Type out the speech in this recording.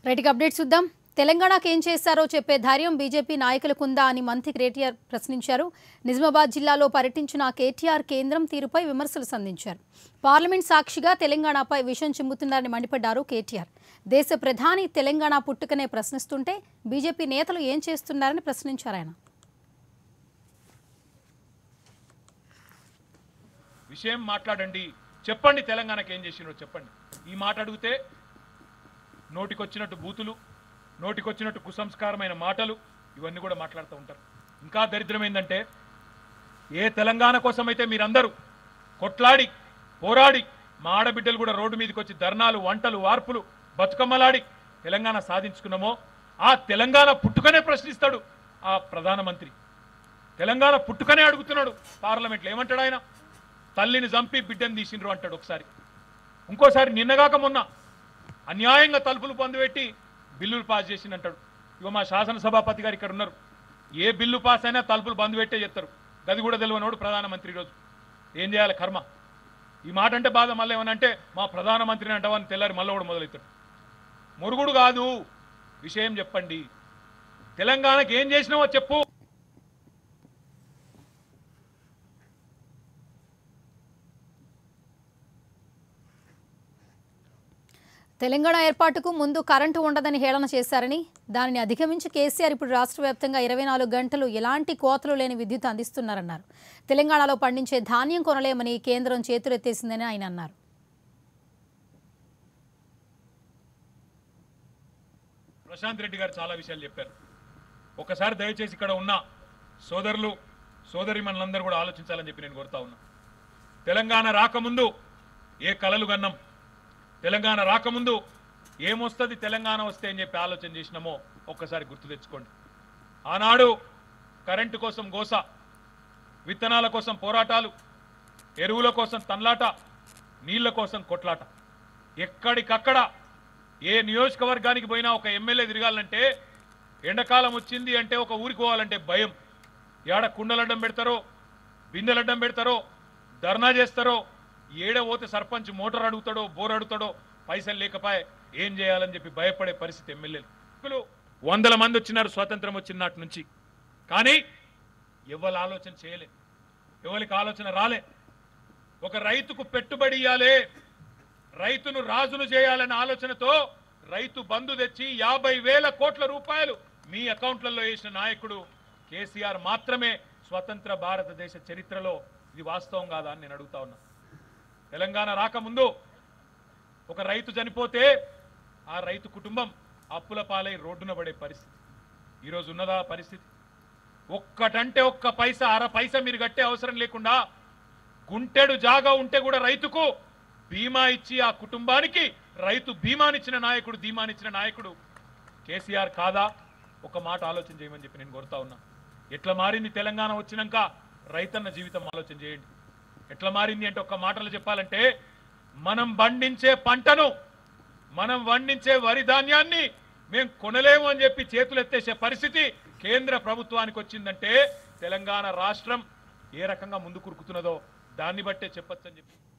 రైట్గా update చూద్దాం తెలంగాణకు ఏం చేశారో చెప్పే ధైర్యం బీజేపీ నాయకులకుందా అని మంత్రి కేటీఆర్ ప్రశ్నించారు నిజామాబాద్ జిల్లాలో పర్యటించిన కేటీఆర్ కేంద్రం తీరుపై విమర్శలు సంధించారు పార్లమెంట్ సాక్షిగా తెలంగాణపై విషం చిమ్ముతున్నారని మండిపడ్డారు కేటీఆర్ దేశ ప్రధాని తెలంగాణ పుట్టుకనే ప్రశ్నిస్తుంటే బీజేపీ నేతలు ఏం చేస్తున్నారని ప్రశ్నించారు ఆయన విషయం మాట్లాడండి చెప్పండి తెలంగాణకి ఏం చేసినారో చెప్పండి ఈ మాట అడిగితే నోటికొచ్చినట్టు బూతులు నోటికొచ్చినట్టు కుసంస్కారమైన మాటలు ఇవన్నీ కూడా మాట్లాడుతూ ఉంటారు ఇంకా దరిద్రం ఏంటంటే ఏ తెలంగాణ కోసం అయితే మీరందరూ కొట్లాడి పోరాడి మా ఆడబిడ్డలు కూడా రోడ్డు మీదకి వచ్చి ధర్నాలు వంటలు వార్పులు బతుకమ్మలాడి తెలంగాణ సాధించుకున్నామో ఆ తెలంగాణ పుట్టుకనే ప్రశ్నిస్తాడు ఆ ప్రధానమంత్రి తెలంగాణ పుట్టుకనే అడుగుతున్నాడు పార్లమెంట్లో ఏమంటాడు ఆయన తల్లిని చంపి బిడ్డను తీసిండ్రు అంటాడు ఒకసారి ఇంకోసారి నిన్నగాక మొన్న అన్యాయంగా తలుపులు పొందుపెట్టి బిల్లులు పాస్ చేసింది అంటాడు ఇగో మా శాసనసభాపతి గారు ఇక్కడ ఉన్నారు ఏ బిల్లు పాస్ అయినా తలుపులు బంద్ పెట్టే చెప్తారు గది కూడా తెలియనోడు ప్రధానమంత్రి ఈరోజు ఏం చేయాలి కర్మ ఈ మాట అంటే బాధ మళ్ళీ ఏమనంటే మా ప్రధానమంత్రిని అంటావని తెల్లారి మళ్ళీ కూడా మొదలెత్తాడు మురుగుడు కాదు విషయం చెప్పండి తెలంగాణకి ఏం చేసినావో చెప్పు తెలంగాణ ఏర్పాటుకు ముందు కరెంటు ఉండదని హేళన చేశారని దానిని అధిగమించి కేసీఆర్ ఇప్పుడు రాష్ట్ర వ్యాప్తంగా ఇరవై నాలుగు గంటలు ఎలాంటి కోతలు లేని విద్యుత్ అందిస్తున్నారన్నారు తెలంగాణలో పండించే ధాన్యం కొనలేమని కేంద్రం చేతులెత్తేసిందని ఆయన అన్నారు ప్రశాంత్ రెడ్డి గారు చాలా విషయాలు చెప్పారు ఒకసారి దయచేసి ఇక్కడ ఉన్న సోదరులు సోదరి మనలందరూ కూడా ఆలోచించాలని చెప్పి నేను కోరుతా ఉన్నా తెలంగాణ రాకముందు ఏ కలలు గన్నాం తెలంగాణ రాకముందు ఏమొస్తుంది తెలంగాణ వస్తే అని చెప్పి ఆలోచన చేసినామో ఒక్కసారి గుర్తు తెచ్చుకోండి ఆనాడు కరెంటు కోసం గోస విత్తనాల కోసం పోరాటాలు ఎరువుల కోసం తన్లాట నీళ్ల కోసం కొట్లాట ఎక్కడికక్కడ ఏ నియోజకవర్గానికి పోయినా ఒక ఎమ్మెల్యే తిరగాలంటే ఎండాకాలం వచ్చింది అంటే ఒక ఊరికి పోవాలంటే భయం ఏడ కుండలడ్డం పెడతారో బిందెలడ్డం పెడతారో ధర్నా చేస్తారో ఏడ పోతే సర్పంచ్ మోటార్ అడుగుతాడో బోర్ అడుగుతాడో పైసలు లేకపోయే ఏం చేయాలని చెప్పి భయపడే పరిస్థితి ఎమ్మెల్యేలు ఇప్పుడు వందల మంది వచ్చినారు స్వాతంత్రం వచ్చిన నాటి నుంచి కానీ ఎవరు ఆలోచన చేయలే ఎవరికి ఆలోచన రాలే ఒక రైతుకు పెట్టుబడి ఇయ్యాలే రైతును రాజును చేయాలనే ఆలోచనతో రైతు బంధు తెచ్చి యాభై వేల కోట్ల రూపాయలు మీ అకౌంట్లలో వేసిన నాయకుడు కేసీఆర్ మాత్రమే స్వతంత్ర భారతదేశ చరిత్రలో ఇది వాస్తవం కాదా అని నేను అడుగుతా ఉన్నా తెలంగాణ రాకముందు ఒక రైతు చనిపోతే ఆ రైతు కుటుంబం అప్పుల పాలై రోడ్డున పడే పరిస్థితి ఈరోజు ఉన్నదా ఆ పరిస్థితి ఒక్కటంటే ఒక్క పైసా అర పైసా మీరు కట్టే అవసరం లేకుండా గుంటెడు జాగా ఉంటే కూడా రైతుకు బీమా ఇచ్చి ఆ కుటుంబానికి రైతు బీమానిచ్చిన నాయకుడు ధీమానిచ్చిన నాయకుడు కేసీఆర్ కాదా ఒక మాట ఆలోచన చేయమని చెప్పి నేను కోరుతా ఉన్నా ఎట్లా మారింది తెలంగాణ వచ్చినాక రైతన్న జీవితం ఆలోచన చేయండి ఎట్లా మారింది అంటే ఒక్క మాటలు చెప్పాలంటే మనం పండించే పంటను మనం పండించే వరి ధాన్యాన్ని మేము కొనలేము అని చెప్పి చేతులు ఎత్తేసే పరిస్థితి కేంద్ర ప్రభుత్వానికి వచ్చిందంటే తెలంగాణ రాష్ట్రం ఏ రకంగా ముందు కురుకుతున్నదో దాన్ని బట్టే చెప్పొచ్చని చెప్పి